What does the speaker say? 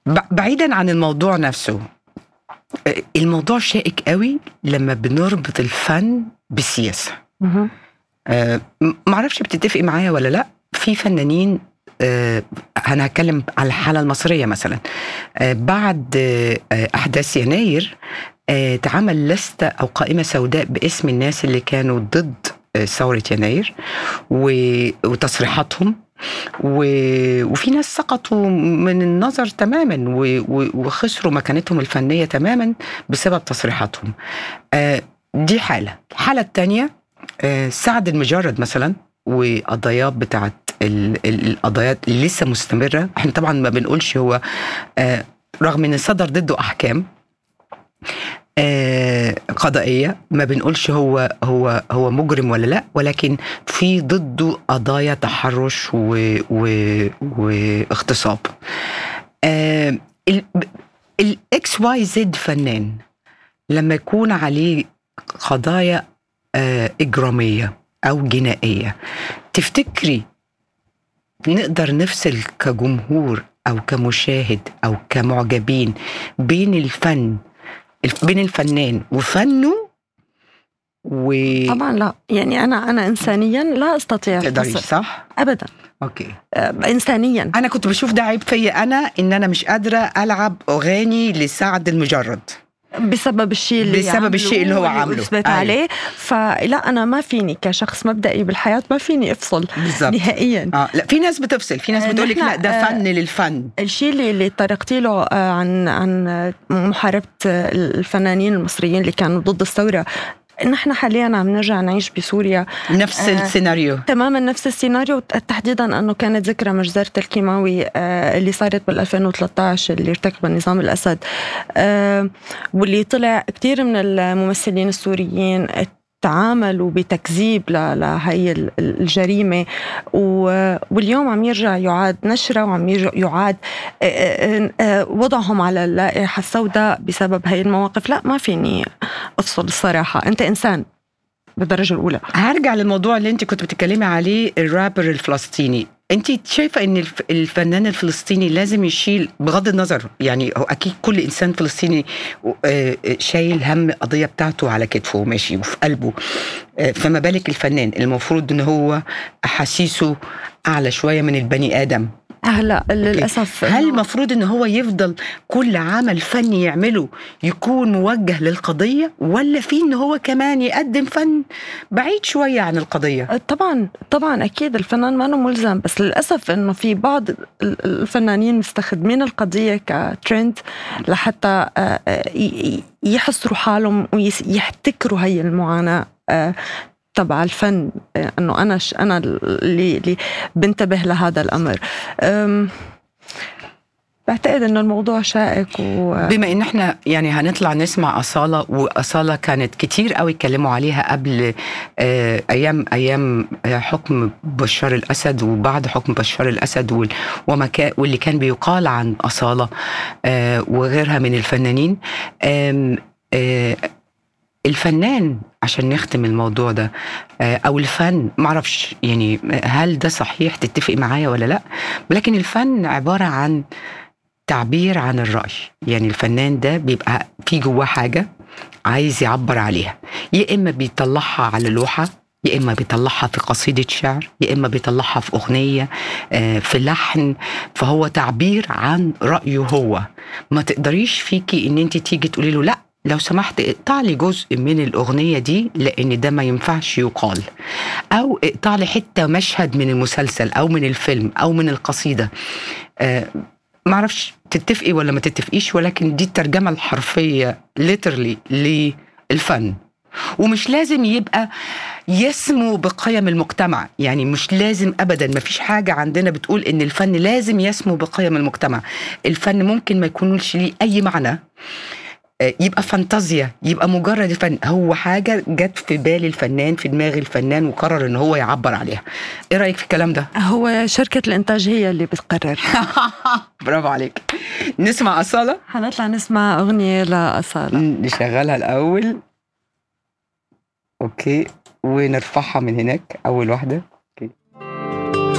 ب- بعيدا عن الموضوع نفسه آه، الموضوع شائك قوي لما بنربط الفن بالسياسه مهم. آه، م- معرفش بتتفقي معايا ولا لا في فنانين آه، انا هتكلم على الحاله المصريه مثلا آه، بعد آه، آه، احداث يناير آه، اتعمل لستة او قائمه سوداء باسم الناس اللي كانوا ضد آه، ثوره يناير و- وتصريحاتهم و- وفي ناس سقطوا من النظر تماما و- و- وخسروا مكانتهم الفنيه تماما بسبب تصريحاتهم آه، دي حاله الحاله الثانيه آه، سعد المجرد مثلا وقضايات بتاعت ال- ال- القضايات اللي لسه مستمره احنا طبعا ما بنقولش هو آه، رغم ان صدر ضده احكام آه، قضائيه ما بنقولش هو هو هو مجرم ولا لا ولكن في ضده قضايا تحرش و- و- واغتصاب آه، ال- الاكس واي زد فنان لما يكون عليه قضايا آه، إجرامية أو جنائية تفتكري نقدر نفصل كجمهور أو كمشاهد أو كمعجبين بين الفن الف- بين الفنان وفنه و طبعا لا يعني انا انا انسانيا لا استطيع تقدري الفصل. صح؟ ابدا اوكي آه، انسانيا انا كنت بشوف ده عيب فيا انا ان انا مش قادره العب اغاني لسعد المجرد بسبب الشيء اللي بسبب عمله الشيء اللي هو واللي عامله. اثبت أيوة. عليه فلا انا ما فيني كشخص مبدئي بالحياه ما فيني افصل بالظبط نهائيا اه لا في ناس بتفصل في ناس آه، بتقول لك نحن، لا ده آه، فن للفن الشيء اللي اللي طرقت له آه، عن عن محاربه الفنانين المصريين اللي كانوا ضد الثوره نحن حاليا عم نرجع نعيش بسوريا نفس آه، السيناريو تماما نفس السيناريو تحديدا انه كانت ذكرى مجزره الكيماوي آه، اللي صارت بال 2013 اللي ارتكبها نظام الاسد آه، واللي طلع كثير من الممثلين السوريين تعاملوا بتكذيب ل- لهي ال- الجريمة و- واليوم عم يرجع يعاد نشرها وعم يرجع يعاد آه، آه، آه، وضعهم على اللائحة السوداء بسبب هاي المواقف لا ما فيني أفصل الصراحة أنت إنسان بالدرجة الأولى هرجع للموضوع اللي انت كنت بتتكلمي عليه الرابر الفلسطيني انت شايفه ان الف- الفنان الفلسطيني لازم يشيل بغض النظر يعني هو اكيد كل انسان فلسطيني آه، آه، شايل هم القضيه بتاعته على كتفه ماشي وفي قلبه آه، فما بالك الفنان المفروض ان هو احاسيسه اعلى شويه من البني ادم هلا للاسف هل إنه- المفروض ان هو يفضل كل عمل فني يعمله يكون موجه للقضيه ولا في ان هو كمان يقدم فن بعيد شويه عن القضيه طبعا طبعا اكيد الفنان ما ملزم بس للاسف انه في بعض ال- الفنانين مستخدمين القضيه كترند لحتى آه، آه، ي- ي- يحصروا حالهم ويحتكروا هي المعاناه آه، تبع الفن آه، انه انا ش انا اللي اللي بنتبه لهذا الامر أم، بعتقد انه الموضوع شائك و بما ان احنا يعني هنطلع نسمع اصاله واصاله كانت كتير قوي اتكلموا عليها قبل آه، ايام ايام آه، حكم بشار الاسد وبعد حكم بشار الاسد وال- وما كا- واللي كان بيقال عن اصاله آه، وغيرها من الفنانين آم، آه، الفنان عشان نختم الموضوع ده آه، او الفن معرفش يعني هل ده صحيح تتفق معايا ولا لا لكن الفن عباره عن تعبير عن الرأي يعني الفنان ده بيبقى في جواه حاجة عايز يعبر عليها يا إما بيطلعها على لوحة يا إما بيطلعها في قصيدة شعر يا إما بيطلعها في أغنية آه، في لحن فهو تعبير عن رأيه هو ما تقدريش فيكي إن أنت تيجي تقولي له لأ لو سمحت اقطع لي جزء من الأغنية دي لأن ده ما ينفعش يقال أو اقطع لي حتة مشهد من المسلسل أو من الفيلم أو من القصيدة آه، معرفش تتفقي ولا ما تتفقيش ولكن دي الترجمة الحرفية literally للفن ومش لازم يبقى يسمو بقيم المجتمع يعني مش لازم ابدا ما فيش حاجه عندنا بتقول ان الفن لازم يسمو بقيم المجتمع الفن ممكن ما يكونش ليه اي معنى آه، يبقى فانتازيا يبقى مجرد فن هو حاجه جت في بال الفنان في دماغ الفنان وقرر ان هو يعبر عليها ايه رايك في الكلام ده هو شركه الانتاج هي اللي بتقرر برافو عليك نسمع اصاله حنطلع نسمع اغنيه لاصاله نشغلها الأول أوكي ونرفعها من هناك أول واحدة